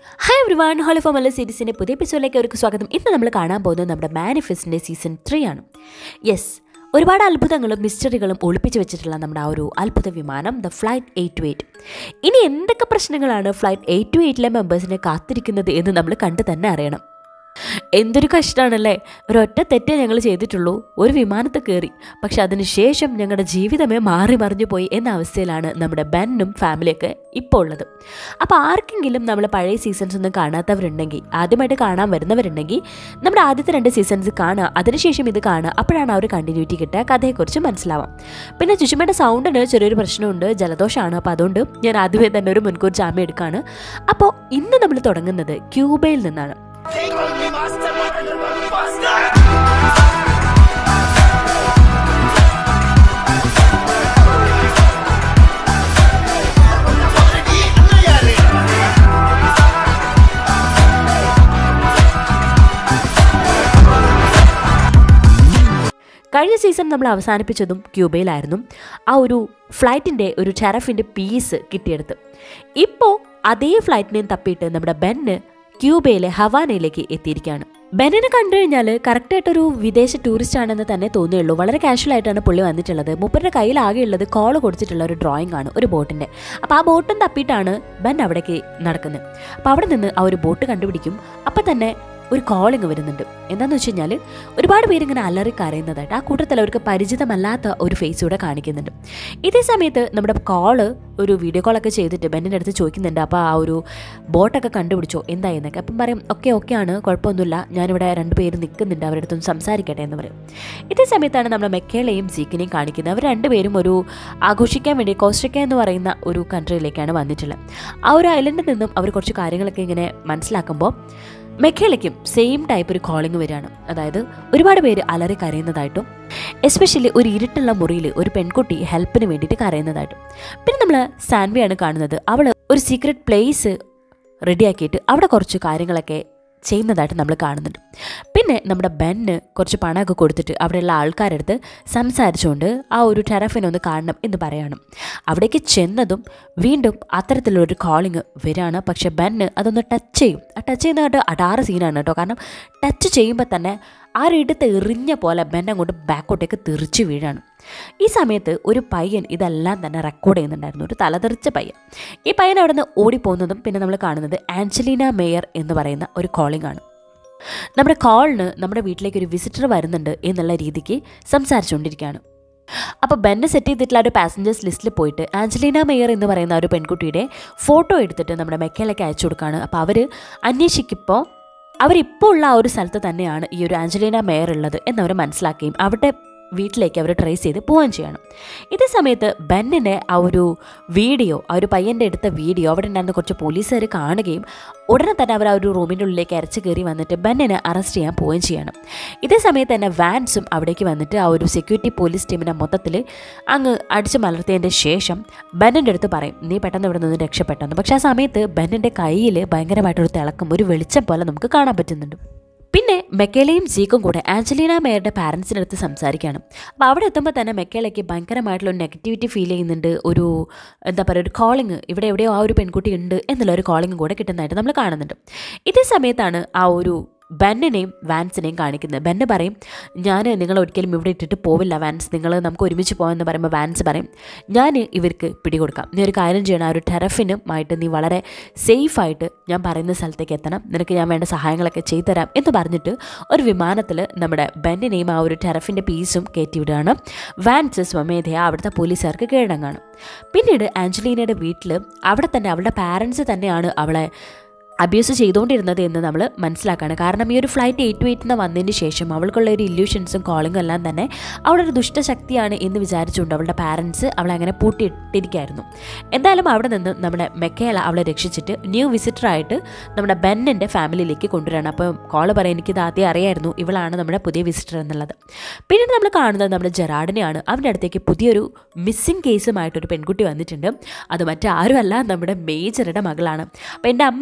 Hi everyone ഹോളി ഫോമല്ല സീരീസിൻ്റെ പുതിയ എപ്പിസോഡിലേക്ക് അവർക്ക് സ്വാഗതം ഇന്ന് നമ്മൾ കാണാൻ പോകുന്നത് നമ്മുടെ മാനിഫെസ്റ്റിൻ്റെ സീസൺ ത്രീ ആണ് യെസ് ഒരുപാട് അത്ഭുതങ്ങളും മിസ്റ്ററികളും ഒളിപ്പിച്ച് വെച്ചിട്ടുള്ള നമ്മുടെ ആ ഒരു അത്ഭുത വിമാനം the flight eight two eight ഇനി എന്തൊക്കെ പ്രശ്നങ്ങളാണ് ഫ്ലൈറ്റ് എയ്റ്റ് ടു എയ്റ്റിലെ മെമ്പേഴ്സിനെ കാത്തിരിക്കുന്നത് എന്ന് നമ്മൾ കണ്ടു തന്നെ അറിയണം എന്തൊരു കഷ്ടമാണല്ലേ ഒരൊറ്റ തെറ്റേ ഞങ്ങൾ ചെയ്തിട്ടുള്ളൂ ഒരു വിമാനത്തിൽ കയറി പക്ഷെ അതിന് ശേഷം ഞങ്ങളുടെ ജീവിതമേ മാറി മറിഞ്ഞു പോയി എന്ന അവസ്ഥയിലാണ് നമ്മുടെ ബെന്നും ഫാമിലിയൊക്കെ ഇപ്പോൾ ഉള്ളത് അപ്പോൾ ആർക്കെങ്കിലും നമ്മൾ പഴയ സീസൺസ് ഒന്നും കാണാത്തവരുണ്ടെങ്കിൽ ആദ്യമായിട്ട് കാണാൻ വരുന്നവരുണ്ടെങ്കിൽ നമ്മുടെ ആദ്യത്തെ രണ്ട് സീസൺസ് കാണുക അതിനുശേഷം ഇത് കാണുക അപ്പോഴാണ് ആ ഒരു കണ്ടിന്യൂറ്റി കിട്ടുക കഥയെക്കുറിച്ച് മനസ്സിലാവാം പിന്നെ ചുച്ചുമ്മയുടെ സൗണ്ടിന് ചെറിയൊരു പ്രശ്നമുണ്ട് ജലദോഷമാണ് അപ്പോൾ അതുകൊണ്ട് ഞാൻ ആദ്യമേ തന്നെ ഒരു മുൻകൂർ ജാമ്യം എടുക്കുകയാണ് അപ്പോൾ ഇന്ന് നമ്മൾ തുടങ്ങുന്നത് ക്യൂബയിൽ നിന്നാണ് Take on me, master, master. കഴിഞ്ഞ സീസൺ നമ്മൾ അവസാനിപ്പിച്ചതും ക്യൂബയിലായിരുന്നു ആ ഒരു ഫ്ലൈറ്റിൻ്റെ ഒരു ടെറഫിൻ്റെ പീസ് കിട്ടിയെടുത്ത് ഇപ്പോൾ അതേ ഫ്ലൈറ്റിനെയും തപ്പിയിട്ട് നമ്മുടെ ബെന്ന് ക്യൂബയിലെ ഹവാനയിലേക്ക് എത്തിയിരിക്കുകയാണ് ബെന്നിനെ കണ്ടു കഴിഞ്ഞാൽ കറക്റ്റായിട്ടൊരു വിദേശ ടൂറിസ്റ്റ് ആണെന്ന് തന്നെ തോന്നിയുള്ളൂ വളരെ കാഷ്വൽ ആയിട്ടാണ് പുള്ളി വന്നിട്ടുള്ളത് മൂപ്പരുടെ കയ്യിൽ ആകെയുള്ളത് കോൾ കൊടുത്തിട്ടുള്ള ഒരു ഡ്രോയിങ് ആണ് ഒരു ബോട്ടിൻ്റെ അപ്പോൾ ആ ബോട്ടും തപ്പിയിട്ടാണ് ബെൻ അവിടേക്ക് നടക്കുന്നത് അപ്പോൾ അവിടെ നിന്ന് ആ ഒരു ബോട്ട് കണ്ടുപിടിക്കും അപ്പം തന്നെ ഒരു കോളിങ് വരുന്നുണ്ട് എന്താണെന്ന് വെച്ച് കഴിഞ്ഞാൽ ഒരുപാട് പേര് ഇങ്ങനെ അലറി കരയുന്നതായിട്ട് ആ കൂട്ടത്തിൽ അവർക്ക് പരിചിതമല്ലാത്ത ഒരു ഫേസ് കൂടെ കാണിക്കുന്നുണ്ട് ഇതേ സമയത്ത് നമ്മുടെ കോള് ഒരു വീഡിയോ കോളൊക്കെ ചെയ്തിട്ട് ബെന്നിൻ്റെ അടുത്ത് ചോദിക്കുന്നുണ്ട് അപ്പോൾ ആ ഒരു ബോട്ടൊക്കെ കണ്ടുപിടിച്ചോ എന്തായെന്നൊക്കെ അപ്പം പറയും ഓക്കെ ഓക്കെ ആണ് കുഴപ്പമൊന്നുമില്ല ഞാനിവിടെ രണ്ട് പേര് നിൽക്കുന്നുണ്ട് അവരുടെ അടുത്തൊന്ന് സംസാരിക്കട്ടെ എന്ന് പറയും ഇതേ സമയത്താണ് നമ്മുടെ മെക്കേളെയും സീക്കിനെയും കാണിക്കുന്നത് അവർ രണ്ടുപേരും ഒരു ആഘോഷിക്കാൻ വേണ്ടി കോസ്റ്ററിക്ക എന്ന് പറയുന്ന ഒരു കൺട്രിയിലേക്കാണ് വന്നിട്ടുള്ളത് ആ ഒരു ഐലൻഡിൽ നിന്നും അവർ കുറച്ച് കാര്യങ്ങളൊക്കെ ഇങ്ങനെ മനസ്സിലാക്കുമ്പോൾ മെഖേലയ്ക്കും സെയിം ടൈപ്പ് ഒരു കോളിംഗ് വരികയാണ് അതായത് ഒരുപാട് പേര് അലറി കരയുന്നതായിട്ടും എസ്പെഷ്യലി ഒരു ഇരുട്ടുള്ള മുറിയിൽ ഒരു പെൺകുട്ടി ഹെൽപ്പിന് വേണ്ടിയിട്ട് കരയുന്നതായിട്ടും പിന്നെ നമ്മൾ സാൻവിയാണ് കാണുന്നത് അവൾ ഒരു സീക്രട്ട് പ്ലേസ് റെഡിയാക്കിയിട്ട് അവിടെ കുറച്ച് കാര്യങ്ങളൊക്കെ ചെയ്യുന്നതായിട്ട് നമ്മൾ കാണുന്നുണ്ട് പിന്നെ നമ്മുടെ ബെന്ന് കുറച്ച് പണമൊക്കെ കൊടുത്തിട്ട് അവിടെയുള്ള ആൾക്കാരടുത്ത് സംസാരിച്ചുകൊണ്ട് ആ ഒരു ടെറഫിനെ ഒന്ന് കാണണം എന്ന് പറയാണ് അവിടേക്ക് ചെന്നതും വീണ്ടും അത്തരത്തിലുള്ളൊരു കോളിങ് വരികയാണ് പക്ഷെ ബെന്ന് അതൊന്ന് ടച്ച് ചെയ്യും ആ ടച്ച് ചെയ്യുന്ന കേട്ടോ അടാറ് സീനാണ് കേട്ടോ കാരണം ടച്ച് ചെയ്യുമ്പോൾ തന്നെ ആ ഇടത്ത് എറിഞ്ഞ പോലെ ബെൻ അങ്ങോട്ട് ബാക്കോട്ടേക്ക് തെറിച്ച് വീഴാണ് ഈ സമയത്ത് ഒരു പയ്യൻ ഇതെല്ലാം തന്നെ റെക്കോർഡ് ചെയ്യുന്നുണ്ടായിരുന്നു ഒരു തലതെറിച്ച പയ്യൻ ഈ പയ്യൻ അവിടെ നിന്ന് ഓടിപ്പോകുന്നതും പിന്നെ നമ്മൾ കാണുന്നത് ആഞ്ചലീന മേയർ എന്ന് പറയുന്ന ഒരു കോളിംഗ് ആണ് നമ്മുടെ കോളിന് നമ്മുടെ വീട്ടിലേക്ക് ഒരു വിസിറ്റർ വരുന്നുണ്ട് എന്നുള്ള രീതിക്ക് സംസാരിച്ചുകൊണ്ടിരിക്കുകയാണ് അപ്പോൾ ബെന്നെ സെറ്റ് ചെയ്തിട്ടുള്ള ഒരു പാസഞ്ചേഴ്സ് ലിസ്റ്റിൽ പോയിട്ട് ആഞ്ചലീന മേയർ എന്ന് പറയുന്ന ഒരു പെൺകുട്ടിയുടെ ഫോട്ടോ എടുത്തിട്ട് നമ്മുടെ മെക്കയിലേക്ക് അയച്ചു കൊടുക്കുകയാണ് അപ്പോൾ അവർ അന്വേഷിക്കുമ്പോൾ അവരിപ്പോൾ ഉള്ള ആ ഒരു സ്ഥലത്ത് തന്നെയാണ് ഈ ഒരു ആഞ്ചലീന മേയർ ഉള്ളത് എന്നവർ മനസ്സിലാക്കുകയും അവിടെ വീട്ടിലേക്ക് അവർ ട്രേസ് ചെയ്ത് പോവുകയും ചെയ്യണം ഇതേ സമയത്ത് ബെന്നിനെ ആ ഒരു വീഡിയോ ആ ഒരു പയ്യൻ്റെ എടുത്ത വീഡിയോ അവിടെ ഉണ്ടായിരുന്ന കുറച്ച് പോലീസുകാർ കാണുകയും ഉടനെ തന്നെ അവർ ആ ഒരു റൂമിൻ്റെ ഉള്ളിലേക്ക് അരച്ച് കയറി വന്നിട്ട് ബെന്നിനെ അറസ്റ്റ് ചെയ്യാൻ പോവുകയും ചെയ്യണം ഇതേ സമയത്ത് തന്നെ വാൻസും അവിടേക്ക് വന്നിട്ട് ആ ഒരു സെക്യൂരിറ്റി പോലീസ് ടീമിനെ മൊത്തത്തിൽ അങ്ങ് അടിച്ചു മലർത്തിയതിൻ്റെ ശേഷം ബെന്നിൻ്റെ അടുത്ത് പറയും നീ പെട്ടെന്ന് ഇവിടെ നിന്ന് രക്ഷപ്പെട്ടെന്ന് പക്ഷേ ആ സമയത്ത് ബെന്നിൻ്റെ കയ്യിൽ ഭയങ്കരമായിട്ടൊരു തിളക്കം ഒരു വെളിച്ചം പോലെ നമുക്ക് കാണാൻ പറ്റുന്നുണ്ട് പിന്നെ മെക്കേലയും സീക്കും കൂടെ ആഞ്ചലീന മേയറുടെ പാരൻസിൻ്റെ അടുത്ത് സംസാരിക്കുകയാണ് അപ്പോൾ അവിടെ എത്തുമ്പോൾ തന്നെ മെക്കേലയ്ക്ക് ഭയങ്കരമായിട്ടുള്ള ഒരു നെഗറ്റിവിറ്റി ഫീൽ ചെയ്യുന്നുണ്ട് ഒരു എന്താ പറയുക ഒരു കോളിങ് ഇവിടെ എവിടെയോ ആ ഒരു പെൺകുട്ടി ഉണ്ട് എന്നുള്ള ഒരു കോളിംഗ് കൂടെ കിട്ടുന്നതായിട്ട് നമ്മൾ കാണുന്നുണ്ട് ഇതേ സമയത്താണ് ആ ഒരു ബെന്നിനെയും വാൻസിനെയും കാണിക്കുന്നത് ബെന്ന് പറയും ഞാൻ നിങ്ങൾ ഒരിക്കലും ഇവിടെ ഇട്ടിട്ട് പോവില്ല വാൻസ് നിങ്ങൾ നമുക്ക് ഒരുമിച്ച് പോകാമെന്ന് പറയുമ്പോൾ വാൻസ് പറയും ഞാൻ ഇവർക്ക് പിടികൊടുക്കാം നീ ഒരു കാര്യം ചെയ്യണം ആ ഒരു ടെറഫിനുമായിട്ട് നീ വളരെ സേഫായിട്ട് ഞാൻ പറയുന്ന സ്ഥലത്തേക്ക് എത്തണം നിനക്ക് ഞാൻ വേണ്ട സഹായങ്ങളൊക്കെ ചെയ്തു തരാം എന്ന് പറഞ്ഞിട്ട് ഒരു വിമാനത്തിൽ നമ്മുടെ ബെന്നിനെയും ആ ഒരു ടെറഫിൻ്റെ പീസും കയറ്റിവിടുകയാണ് വാൻസ് സ്വമേധയ അവിടുത്തെ പോലീസുകാർക്ക് കീഴടങ്ങാണ് പിന്നീട് ആഞ്ചലീനയുടെ വീട്ടിൽ അവിടെ തന്നെ അവളുടെ പാരൻസ് തന്നെയാണ് അവളെ അബ്യൂസ് ചെയ്തുകൊണ്ടിരുന്നത് എന്ന് നമ്മൾ മനസ്സിലാക്കുകയാണ് കാരണം ഈ ഒരു ഫ്ലൈറ്റ് എയ്റ്റ് എയ്റ്റ് നിന്ന് വന്നതിന് ശേഷം അവൾക്കുള്ള ഒരു ഇല്യൂഷൻസും കോളിങ്ങും എല്ലാം തന്നെ അവളുടെ ഒരു ദുഷ്ടശക്തിയാണ് എന്ന് വിചാരിച്ചുകൊണ്ട് അവളുടെ പാരൻസ് അവളെ അങ്ങനെ പൂട്ടിയിട്ടിരിക്കുകയായിരുന്നു എന്തായാലും അവിടെ നിന്ന് നമ്മുടെ മെക്കേല അവളെ രക്ഷിച്ചിട്ട് ന്യൂ വിസിറ്ററായിട്ട് നമ്മുടെ ബെന്നിൻ്റെ ഫാമിലിയിലേക്ക് കൊണ്ടുവരണം അപ്പോൾ കോള് പറയാൻ എനിക്കിത് ആദ്യം അറിയായിരുന്നു ഇവളാണ് നമ്മുടെ പുതിയ വിസിറ്റർ എന്നുള്ളത് പിന്നീട് നമ്മൾ കാണുന്നത് നമ്മുടെ ജെറാഡിനെയാണ് അവൻ്റെ അടുത്തേക്ക് പുതിയൊരു മിസ്സിംഗ് കേസുമായിട്ടൊരു പെൺകുട്ടി വന്നിട്ടുണ്ട് അത് മറ്റാരുമല്ല നമ്മുടെ മേജറുടെ മകളാണ് അപ്പോൾ എൻ്റെ അമ്മ ഒരു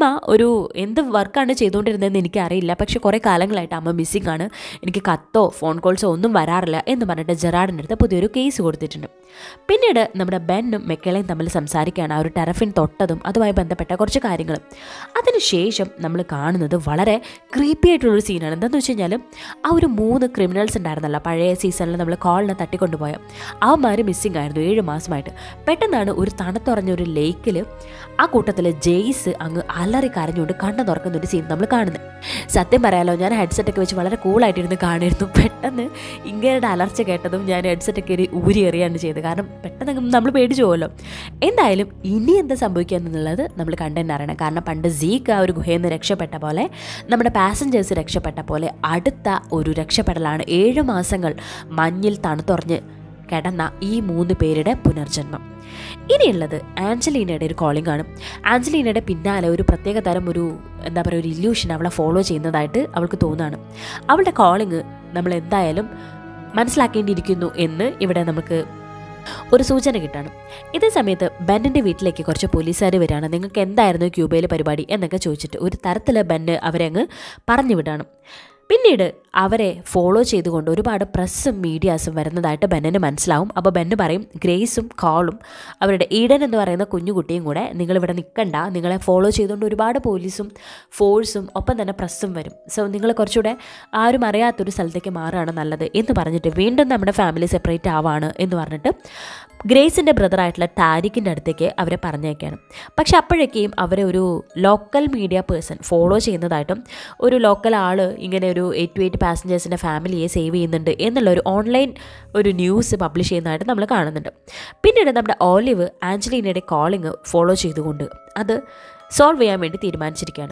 ഒരു എന്ത് വർക്കാണ് ചെയ്തുകൊണ്ടിരുന്നതെന്ന് എനിക്കറിയില്ല പക്ഷേ കുറേ കാലങ്ങളായിട്ട് അമ്മ മിസ്സിംഗ് ആണ് എനിക്ക് കത്തോ ഫോൺ കോൾസോ ഒന്നും വരാറില്ല എന്ന് പറഞ്ഞിട്ട് ജെറാഡിൻ്റെ അടുത്ത് പുതിയൊരു കേസ് കൊടുത്തിട്ടുണ്ട് പിന്നീട് നമ്മുടെ ബെന്നും മെക്കേളയും തമ്മിൽ സംസാരിക്കുകയാണ് ആ ഒരു ടെറഫിൻ തൊട്ടതും അതുമായി ബന്ധപ്പെട്ട കുറച്ച് കാര്യങ്ങളും അതിനുശേഷം നമ്മൾ കാണുന്നത് വളരെ ക്രീപ്പി ആയിട്ടുള്ളൊരു സീനാണ് എന്താണെന്ന് വെച്ച് കഴിഞ്ഞാൽ ആ ഒരു മൂന്ന് ക്രിമിനൽസ് ഉണ്ടായിരുന്നല്ലോ പഴയ സീസണിൽ നമ്മൾ കോളിനെ തട്ടിക്കൊണ്ടുപോയ അവന്മാർ മിസ്സിംഗ് ആയിരുന്നു ഏഴ് മാസമായിട്ട് പെട്ടെന്നാണ് ഒരു തണുത്തുറഞ്ഞ ഒരു ലേക്കിൽ ആ കൂട്ടത്തിൽ ജെയ്സ് അങ്ങ് അലറി കരഞ്ഞുകൊണ്ട് കണ്ണു തുറക്കുന്ന ഒരു സീൻ നമ്മൾ കാണുന്നത് സത്യം പറയാലോ ഞാൻ ഹെഡ്സെറ്റ് ഒക്കെ വെച്ച് വളരെ കൂളായിട്ടിരുന്ന് കാണുമായിരുന്നു പെട്ടെന്ന് ഇങ്ങനെയുടെ അലർച്ച കേട്ടതും ഞാൻ ഹെഡ്സെറ്റ് ഒക്കെ ഊരി എറിയാണ് ചെയ്തത് കാരണം പെട്ടെന്ന് അങ്ങ് നമ്മൾ പേടിച്ചു പോകുമല്ലോ എന്തായാലും ഇനി എന്താ സംഭവിക്കുക എന്നുള്ളത് നമ്മൾ കണ്ടു അറിയണം കാരണം പണ്ട് സീക്ക് ആ ഒരു ഗുഹയിൽ നിന്ന് രക്ഷപ്പെട്ട പോലെ നമ്മുടെ പാസഞ്ചേഴ്സ് രക്ഷപ്പെട്ട പോലെ അടുത്ത ഒരു രക്ഷപ്പെടലാണ് ഏഴ് മാസങ്ങൾ മഞ്ഞിൽ തണുത്തുറഞ്ഞ് കിടന്ന ഈ മൂന്ന് പേരുടെ പുനർജന്മം ഇനിയുള്ളത് ആഞ്ചലീനയുടെ ഒരു കോളിംഗ് ആണ് ആഞ്ചലീനയുടെ പിന്നാലെ ഒരു പ്രത്യേക തരം ഒരു എന്താ പറയുക ഒരു ഇല്യൂഷൻ അവളെ ഫോളോ ചെയ്യുന്നതായിട്ട് അവൾക്ക് തോന്നുകയാണ് അവളുടെ കോളിംഗ് നമ്മൾ എന്തായാലും മനസ്സിലാക്കേണ്ടിയിരിക്കുന്നു എന്ന് ഇവിടെ നമുക്ക് ഒരു സൂചന കിട്ടാണ് ഇതേ സമയത്ത് ബെന്നിൻ്റെ വീട്ടിലേക്ക് കുറച്ച് പോലീസുകാർ വരികയാണ് നിങ്ങൾക്ക് എന്തായിരുന്നു ക്യൂബയിൽ പരിപാടി എന്നൊക്കെ ചോദിച്ചിട്ട് ഒരു തരത്തിൽ ബെന്ന് അവരെ അങ്ങ് പറഞ്ഞു വിടാണ് പിന്നീട് അവരെ ഫോളോ ചെയ്തുകൊണ്ട് ഒരുപാട് പ്രസ്സും മീഡിയാസും വരുന്നതായിട്ട് ബെന്നിന് മനസ്സിലാവും അപ്പോൾ ബെന്ന് പറയും ഗ്രേസും കാളും അവരുടെ ഈഡൻ എന്ന് പറയുന്ന കുഞ്ഞുകുട്ടിയും കൂടെ നിങ്ങളിവിടെ നിൽക്കണ്ട നിങ്ങളെ ഫോളോ ചെയ്തുകൊണ്ട് ഒരുപാട് പോലീസും ഫോഴ്സും ഒപ്പം തന്നെ പ്രസ്സും വരും സോ നിങ്ങൾ കുറച്ചുകൂടെ ആരും അറിയാത്തൊരു സ്ഥലത്തേക്ക് മാറുകയാണ് നല്ലത് എന്ന് പറഞ്ഞിട്ട് വീണ്ടും നമ്മുടെ ഫാമിലി സെപ്പറേറ്റ് ആവാണ് എന്ന് പറഞ്ഞിട്ട് ഗ്രേസിൻ്റെ ബ്രദറായിട്ടുള്ള ടാരിക്കിൻ്റെ അടുത്തേക്ക് അവരെ പറഞ്ഞേക്കാണ് പക്ഷെ അപ്പോഴേക്കും അവരെ ഒരു ലോക്കൽ മീഡിയ പേഴ്സൺ ഫോളോ ചെയ്യുന്നതായിട്ടും ഒരു ലോക്കൽ ആൾ ഇങ്ങനെ ഒരു എയ്റ്റ് ടു എയ്റ്റ് പാസഞ്ചേഴ്സിൻ്റെ ഫാമിലിയെ സേവ് ചെയ്യുന്നുണ്ട് എന്നുള്ള ഒരു ഓൺലൈൻ ഒരു ന്യൂസ് പബ്ലിഷ് ചെയ്യുന്നതായിട്ട് നമ്മൾ കാണുന്നുണ്ട് പിന്നീട് നമ്മുടെ ഓലിവ് ആഞ്ചലീനയുടെ കോളിംഗ് ഫോളോ ചെയ്തുകൊണ്ട് അത് സോൾവ് ചെയ്യാൻ വേണ്ടി തീരുമാനിച്ചിരിക്കുകയാണ്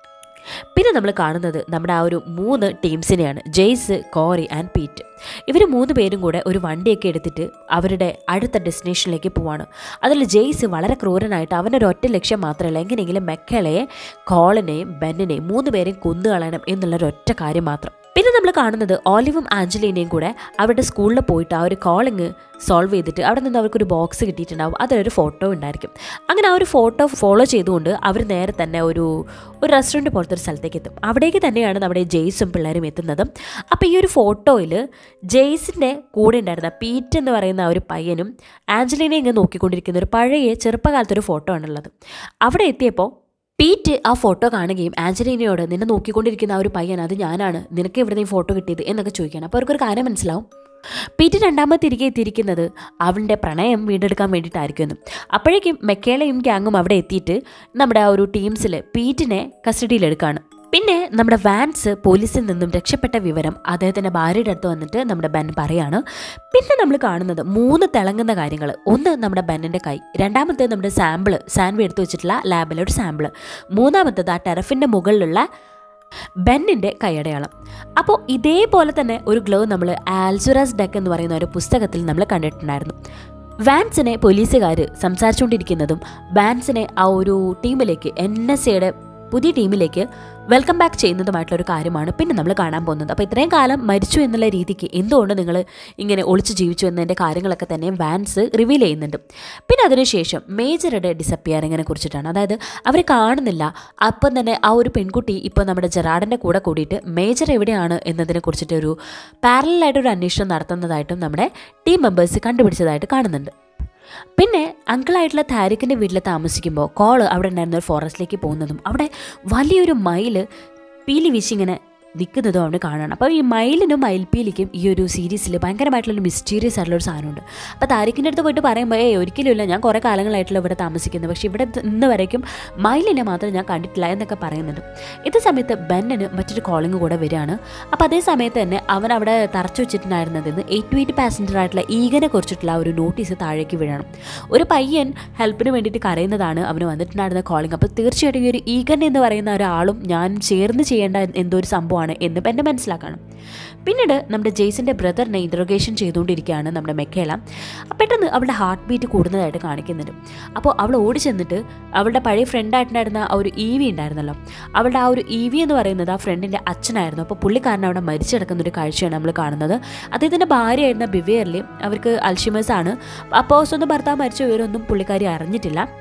പിന്നെ നമ്മൾ കാണുന്നത് നമ്മുടെ ആ ഒരു മൂന്ന് ടീംസിനെയാണ് ജെയ്സ് കോറി ആൻഡ് പീറ്റ് ഇവർ മൂന്ന് പേരും കൂടെ ഒരു വണ്ടിയൊക്കെ എടുത്തിട്ട് അവരുടെ അടുത്ത ഡെസ്റ്റിനേഷനിലേക്ക് പോവാണ് അതിൽ ജെയ്സ് വളരെ ക്രൂരനായിട്ട് അവനൊരു ഒറ്റ ലക്ഷ്യം മാത്രമല്ല എങ്ങനെയെങ്കിലും മെക്കളയെ കോളിനെയും ബെന്നിനെയും മൂന്ന് പേരെയും കൊന്നുകളയണം എന്നുള്ളൊരു ഒറ്റ കാര്യം മാത്രം പിന്നെ നമ്മൾ കാണുന്നത് ഓലിവും ആഞ്ചലീനയും കൂടെ അവരുടെ സ്കൂളിൽ പോയിട്ട് ആ ഒരു കോളിങ് സോൾവ് ചെയ്തിട്ട് അവിടെ നിന്ന് അവർക്കൊരു ബോക്സ് കിട്ടിയിട്ടുണ്ടാവും അതിലൊരു ഫോട്ടോ ഉണ്ടായിരിക്കും അങ്ങനെ ആ ഒരു ഫോട്ടോ ഫോളോ ചെയ്തുകൊണ്ട് അവർ നേരെ തന്നെ ഒരു ഒരു റെസ്റ്റോറൻറ്റ് പോലത്തെ ഒരു സ്ഥലത്തേക്ക് എത്തും അവിടേക്ക് തന്നെയാണ് നമ്മുടെ ജെയ്സും പിള്ളേരും എത്തുന്നത് അപ്പോൾ ഈ ഒരു ഫോട്ടോയിൽ ജെയ്സിൻ്റെ കൂടെ ഉണ്ടായിരുന്ന പീറ്റ് എന്ന് പറയുന്ന ആ ഒരു പയ്യനും ആഞ്ചലീനെ ഇങ്ങനെ നോക്കിക്കൊണ്ടിരിക്കുന്ന ഒരു പഴയ ചെറുപ്പകാലത്തെ ഒരു ഫോട്ടോ ആണുള്ളത് അവിടെ എത്തിയപ്പോൾ പീറ്റ് ആ ഫോട്ടോ കാണുകയും ആഞ്ചലീനയോട് നിന്നെ നോക്കിക്കൊണ്ടിരിക്കുന്ന ആ ഒരു പയ്യൻ അത് ഞാനാണ് നിനക്ക് ഇവിടെ നിന്ന് ഫോട്ടോ കിട്ടിയത് എന്നൊക്കെ ചോദിക്കുകയാണ് അപ്പോൾ അവർക്കൊരു കാര്യം മനസ്സിലാവും പീറ്റ് രണ്ടാമത് തിരികെ എത്തിയിരിക്കുന്നത് അവൻ്റെ പ്രണയം വീണ്ടെടുക്കാൻ വേണ്ടിയിട്ടായിരിക്കുമെന്നും അപ്പോഴേക്കും മെക്കേളയും ഗ്യാങ്ങും അവിടെ എത്തിയിട്ട് നമ്മുടെ ആ ഒരു ടീംസിൽ പീറ്റിനെ കസ്റ്റഡിയിലെടുക്കുകയാണ് പിന്നെ നമ്മുടെ വാൻസ് പോലീസിൽ നിന്നും രക്ഷപ്പെട്ട വിവരം അദ്ദേഹത്തിൻ്റെ ഭാര്യയുടെ അടുത്ത് വന്നിട്ട് നമ്മുടെ ബെൻ പറയാണ് പിന്നെ നമ്മൾ കാണുന്നത് മൂന്ന് തിളങ്ങുന്ന കാര്യങ്ങൾ ഒന്ന് നമ്മുടെ ബെന്നിൻ്റെ കൈ രണ്ടാമത്തേത് നമ്മുടെ സാമ്പിള് സാൻവി എടുത്തു വെച്ചിട്ടുള്ള ലാബിലെ ഒരു സാമ്പിള് മൂന്നാമത്തേത് ആ ടെറഫിൻ്റെ മുകളിലുള്ള ബെന്നിൻ്റെ കൈയടയാളം അപ്പോൾ ഇതേപോലെ തന്നെ ഒരു ഗ്ലോ നമ്മൾ ആൽസുറാസ് ഡെക്ക് എന്ന് പറയുന്ന ഒരു പുസ്തകത്തിൽ നമ്മൾ കണ്ടിട്ടുണ്ടായിരുന്നു വാൻസിനെ പോലീസുകാർ സംസാരിച്ചുകൊണ്ടിരിക്കുന്നതും വാൻസിനെ ആ ഒരു ടീമിലേക്ക് എൻ എസ് എയുടെ പുതിയ ടീമിലേക്ക് വെൽക്കം ബാക്ക് ചെയ്യുന്നതുമായിട്ടുള്ള ഒരു കാര്യമാണ് പിന്നെ നമ്മൾ കാണാൻ പോകുന്നത് അപ്പോൾ ഇത്രയും കാലം മരിച്ചു എന്നുള്ള രീതിക്ക് എന്തുകൊണ്ട് നിങ്ങൾ ഇങ്ങനെ ഒളിച്ചു ജീവിച്ചു എന്നതിൻ്റെ കാര്യങ്ങളൊക്കെ തന്നെ വാൻസ് റിവീൽ ചെയ്യുന്നുണ്ട് പിന്നെ അതിനുശേഷം മേജറുടെ ഡിസപ്പിയറിങ്ങിനെ കുറിച്ചിട്ടാണ് അതായത് അവർ കാണുന്നില്ല അപ്പം തന്നെ ആ ഒരു പെൺകുട്ടി ഇപ്പോൾ നമ്മുടെ ജെറാഡിൻ്റെ കൂടെ കൂടിയിട്ട് മേജർ എവിടെയാണ് എന്നതിനെ കുറിച്ചിട്ട് ഒരു പാരലായിട്ട് ഒരു അന്വേഷണം നടത്തുന്നതായിട്ടും നമ്മുടെ ടീം മെമ്പേഴ്സ് കണ്ടുപിടിച്ചതായിട്ട് കാണുന്നുണ്ട് പിന്നെ അങ്കിളായിട്ടുള്ള താരിക്കിൻ്റെ വീട്ടിൽ താമസിക്കുമ്പോൾ കോള് അവിടെ ഉണ്ടായിരുന്ന ഒരു ഫോറസ്റ്റിലേക്ക് പോകുന്നതും അവിടെ വലിയൊരു മയില് പീലി വീശി ഇങ്ങനെ നിൽക്കുന്നതും അവിടെ കാണണം അപ്പോൾ ഈ മയിലിനും മയിൽപ്പീലിക്കും ഈ ഒരു സീരീസിൽ ഭയങ്കരമായിട്ടുള്ളൊരു മിസ്റ്റീരിയസ് ആയിട്ടുള്ള ഒരു സാധനമുണ്ട് അപ്പോൾ താരിക്കിൻ്റെ അടുത്ത് പോയിട്ട് പറയുമ്പോൾ ഏ ഒരിക്കലും ഇല്ല ഞാൻ കുറേ കാലങ്ങളായിട്ടുള്ള ഇവിടെ താമസിക്കുന്നത് പക്ഷേ ഇവിടെ ഇന്ന് വരയ്ക്കും മയിലിനെ മാത്രം ഞാൻ കണ്ടിട്ടില്ല എന്നൊക്കെ പറയുന്നുണ്ട് ഇത് സമയത്ത് ബെന്നിന് മറ്റൊരു കോളിംഗ് കൂടെ വരികയാണ് അപ്പോൾ അതേ സമയത്ത് തന്നെ അവൻ അവിടെ തറച്ചു വെച്ചിട്ടുണ്ടായിരുന്നതെന്ന് എയ്റ്റ് ടു എയ്റ്റ് പാസഞ്ചർ ആയിട്ടുള്ള ഈഗനെ കുറിച്ചിട്ടുള്ള ഒരു നോട്ടീസ് താഴേക്ക് വീഴണം ഒരു പയ്യൻ ഹെൽപ്പിന് വേണ്ടിയിട്ട് കരയുന്നതാണ് അവന് വന്നിട്ടുണ്ടായിരുന്ന കോളിംഗ് അപ്പോൾ തീർച്ചയായിട്ടും ഈ ഒരു ഈഗൻ എന്ന് പറയുന്ന ഒരാളും ഞാൻ ചേർന്ന് ചെയ്യേണ്ട എന്തോ ഒരു സംഭവമാണ് എന്ന് എന്നെ മനസ്സിലാക്കണം പിന്നീട് നമ്മുടെ ജെയ്സിൻ്റെ ബ്രദറിനെ ഇൻട്രോഗേഷൻ ചെയ്തുകൊണ്ടിരിക്കുകയാണ് നമ്മുടെ മെക്കേല പെട്ടെന്ന് അവളുടെ ഹാർട്ട് ബീറ്റ് കൂടുന്നതായിട്ട് കാണിക്കുന്നുണ്ട് അപ്പോൾ അവൾ ഓടി ചെന്നിട്ട് അവളുടെ പഴയ ഫ്രണ്ടായിട്ടുണ്ടായിരുന്ന ആ ഒരു ഇ വി ഉണ്ടായിരുന്നല്ലോ അവളുടെ ആ ഒരു ഇ വി എന്ന് പറയുന്നത് ആ ഫ്രണ്ടിൻ്റെ അച്ഛനായിരുന്നു അപ്പോൾ പുള്ളിക്കാരൻ അവിടെ മരിച്ചു കിടക്കുന്ന ഒരു കാഴ്ചയാണ് നമ്മൾ കാണുന്നത് അദ്ദേഹത്തിൻ്റെ ഭാര്യയായിരുന്ന ബിവേറിൽ അവർക്ക് അൽഷിമേഴ്സ് ആണ് അപ്പോൾ സ്വന്തം ഭർത്താവ് മരിച്ച വിവരമൊന്നും പുള്ളിക്കാരി അറിഞ്ഞിട്ടില്ല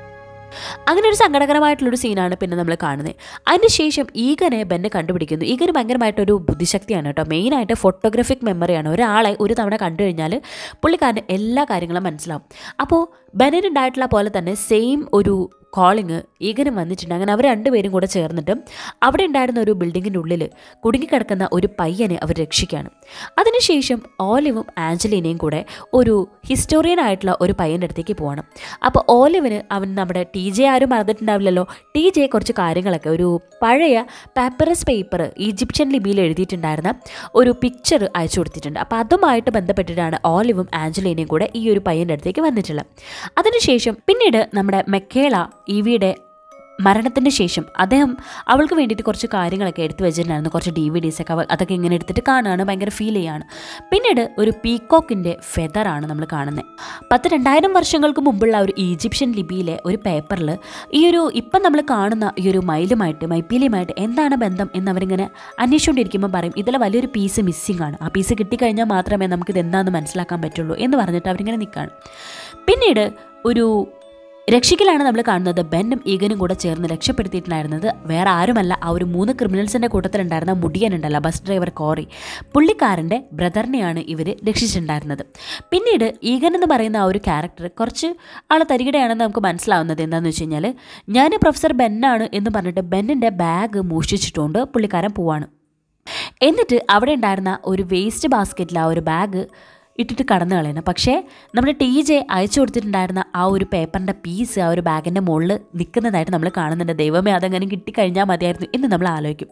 അങ്ങനെ ഒരു സങ്കടകരമായിട്ടുള്ളൊരു സീനാണ് പിന്നെ നമ്മൾ കാണുന്നത് അതിനുശേഷം ഈഗനെ ബെന്നെ കണ്ടുപിടിക്കുന്നു ഈഗന് ഭയങ്കരമായിട്ടൊരു ബുദ്ധിശക്തിയാണ് കേട്ടോ മെയിനായിട്ട് ഫോട്ടോഗ്രാഫിക് മെമ്മറിയാണ് ഒരാളെ ഒരു തവണ കണ്ടു കഴിഞ്ഞാൽ പുള്ളിക്കാരന് എല്ലാ കാര്യങ്ങളും മനസ്സിലാവും അപ്പോൾ ബെന്നിനുണ്ടായിട്ടുള്ള പോലെ തന്നെ സെയിം ഒരു കോളിങ് ഈഗനും വന്നിട്ടുണ്ട് അങ്ങനെ അവർ രണ്ടുപേരും കൂടെ ചേർന്നിട്ട് അവിടെ ഉണ്ടായിരുന്ന ഒരു ബിൽഡിങ്ങിൻ്റെ ഉള്ളിൽ കുടുങ്ങിക്കിടക്കുന്ന ഒരു പയ്യനെ അവർ രക്ഷിക്കുകയാണ് അതിനുശേഷം ഓലിവും ആഞ്ചലീനയും കൂടെ ഒരു ഹിസ്റ്റോറിയൻ ആയിട്ടുള്ള ഒരു പയ്യൻ്റെ അടുത്തേക്ക് പോകണം അപ്പോൾ ഓലിവിന് അവൻ നമ്മുടെ ടി ജെ ആരും മറന്നിട്ടുണ്ടാവില്ലല്ലോ ടി ജെ കുറച്ച് കാര്യങ്ങളൊക്കെ ഒരു പഴയ പാപ്പറസ് പേപ്പർ ഈജിപ്ഷ്യൻ ലിപിയിൽ എഴുതിയിട്ടുണ്ടായിരുന്ന ഒരു പിക്ചർ അയച്ചു കൊടുത്തിട്ടുണ്ട് അപ്പോൾ അതുമായിട്ട് ബന്ധപ്പെട്ടിട്ടാണ് ഓലിവും ആഞ്ചലീനയും കൂടെ ഈ ഒരു പയ്യൻ്റെ അടുത്തേക്ക് വന്നിട്ടുള്ളത് അതിനുശേഷം പിന്നീട് നമ്മുടെ മെക്കേള ഈവിയുടെ മരണത്തിന് ശേഷം അദ്ദേഹം അവൾക്ക് വേണ്ടിയിട്ട് കുറച്ച് കാര്യങ്ങളൊക്കെ എടുത്തു വെച്ചിട്ടുണ്ടായിരുന്നു കുറച്ച് ഡി വി ഡീസ് ഒക്കെ അവ- അതൊക്കെ ഇങ്ങനെ എടുത്തിട്ട് കാണുകയാണ് ഭയങ്കര ഫീൽ ചെയ്യാണ് പിന്നീട് ഒരു പീക്കോക്കിൻ്റെ ഫെദറാണ് നമ്മൾ കാണുന്നത് പത്ത് രണ്ടായിരം വർഷങ്ങൾക്ക് മുമ്പുള്ള ഒരു ഈജിപ്ഷ്യൻ ലിപിയിലെ ഒരു പേപ്പറിൽ ഈ ഒരു ഇപ്പം നമ്മൾ കാണുന്ന ഈ ഒരു മയിലുമായിട്ട് മൈപ്പീലിയുമായിട്ട് എന്താണ് ബന്ധം എന്ന് അവരിങ്ങനെ അന്വേഷിച്ചുകൊണ്ടിരിക്കുമ്പോൾ പറയും ഇതിലെ വലിയൊരു പീസ് മിസ്സിംഗ് ആണ് ആ പീസ് കിട്ടിക്കഴിഞ്ഞാൽ മാത്രമേ നമുക്കിത് എന്താണെന്ന് മനസ്സിലാക്കാൻ പറ്റുള്ളൂ എന്ന് പറഞ്ഞിട്ട് അവരിങ്ങനെ നിൽക്കുകയാണ് പിന്നീട് ഒരു രക്ഷിക്കലാണ് നമ്മൾ കാണുന്നത് ബെന്നും ഈഗനും കൂടെ ചേർന്ന് രക്ഷപ്പെടുത്തിയിട്ടുണ്ടായിരുന്നത് വേറെ ആരുമല്ല ആ ഒരു മൂന്ന് ക്രിമിനൽസിൻ്റെ കൂട്ടത്തിലുണ്ടായിരുന്ന മുടിയനുണ്ടല്ലോ ബസ് ഡ്രൈവർ കോറി പുള്ളിക്കാരൻ്റെ ബ്രദറിനെയാണ് ഇവർ രക്ഷിച്ചിട്ടുണ്ടായിരുന്നത് പിന്നീട് ഈഗൻ എന്ന് പറയുന്ന ആ ഒരു ക്യാരക്ടർ കുറച്ച് ആൾ തരികിടയാണെന്ന് നമുക്ക് മനസ്സിലാവുന്നത് എന്താണെന്ന് വെച്ച് കഴിഞ്ഞാൽ ഞാൻ പ്രൊഫസർ ബെന്നാണ് എന്ന് പറഞ്ഞിട്ട് ബെന്നിൻ്റെ ബാഗ് മോഷ്ടിച്ചിട്ടുകൊണ്ട് പുള്ളിക്കാരൻ പോവാണ് എന്നിട്ട് അവിടെ ഉണ്ടായിരുന്ന ഒരു വേസ്റ്റ് ബാസ്ക്കറ്റിൽ ആ ഒരു ബാഗ് ഇട്ടിട്ട് കടന്നു കളയണം പക്ഷേ നമ്മുടെ ടി ജെ അയച്ചു കൊടുത്തിട്ടുണ്ടായിരുന്ന ആ ഒരു പേപ്പറിൻ്റെ പീസ് ആ ഒരു ബാഗിൻ്റെ മുകളിൽ നിൽക്കുന്നതായിട്ട് നമ്മൾ കാണുന്നുണ്ട് ദൈവമേ അതങ്ങനെ കിട്ടിക്കഴിഞ്ഞാൽ മതിയായിരുന്നു എന്ന് നമ്മൾ ആലോചിക്കും